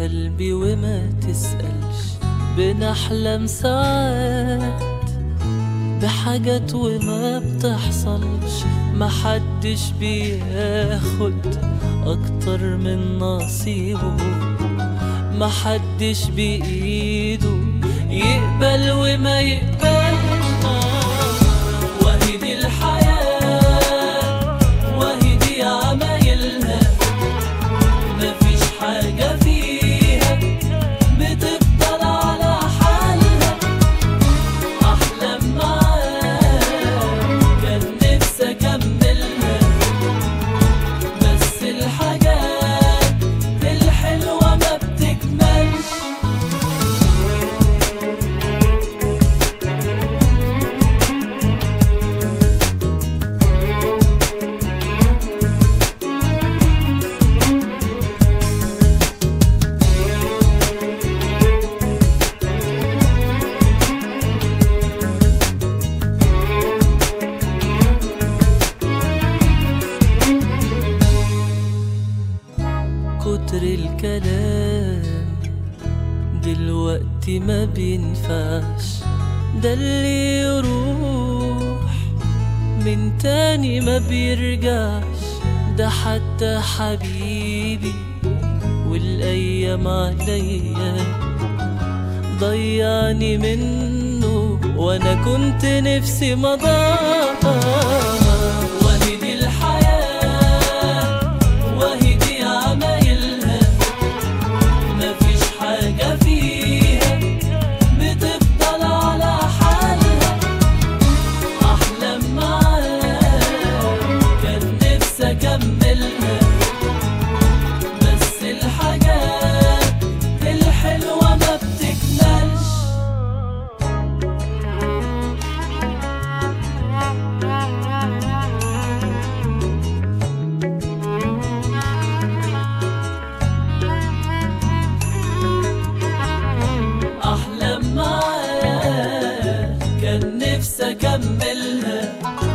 قلبي وما تسألش بنحلم ساعات بحاجات وما بتحصلش محدش بياخد أكتر من نصيبه محدش بإيده يقبل وما يقبلش وهي دي الحياة وهي دي عمايلها مفيش حاجة فيها بتفضل على حالها أحلام معاك كان نفسي أكملها بس الحاجات الحلوة ما بتكملش كتر الكلام دلوقتي ما بينفعش ده اللي يروح من تاني ما بيرجعش ده حتى حبيبي والأيام عليا ضيعني منه وانا كنت نفسي مضى وهي دي الحياة وهي دي عمايلها مفيش حاجة فيها بتفضل على حالها أحلام معاك كان نفسي أكملها بس الحاجات الحلوة ما بتكملش أحلام معاك كان نفسي أكملها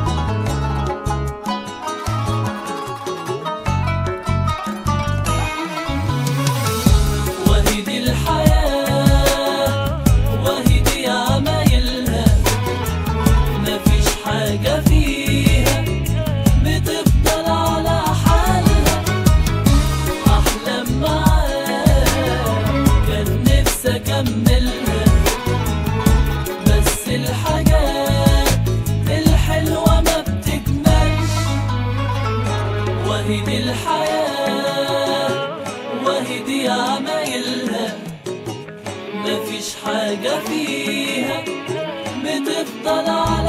وهي دي الحياة وهي دي عمايلها مفيش حاجة فيها بتفضل على حالها أحلام معاك كان نفسي أكملها بس الحاجات الحلوة ما بتكملش وهي دي الحياة وهي دي عمايلها مفيش حاجة فيها بتفضل على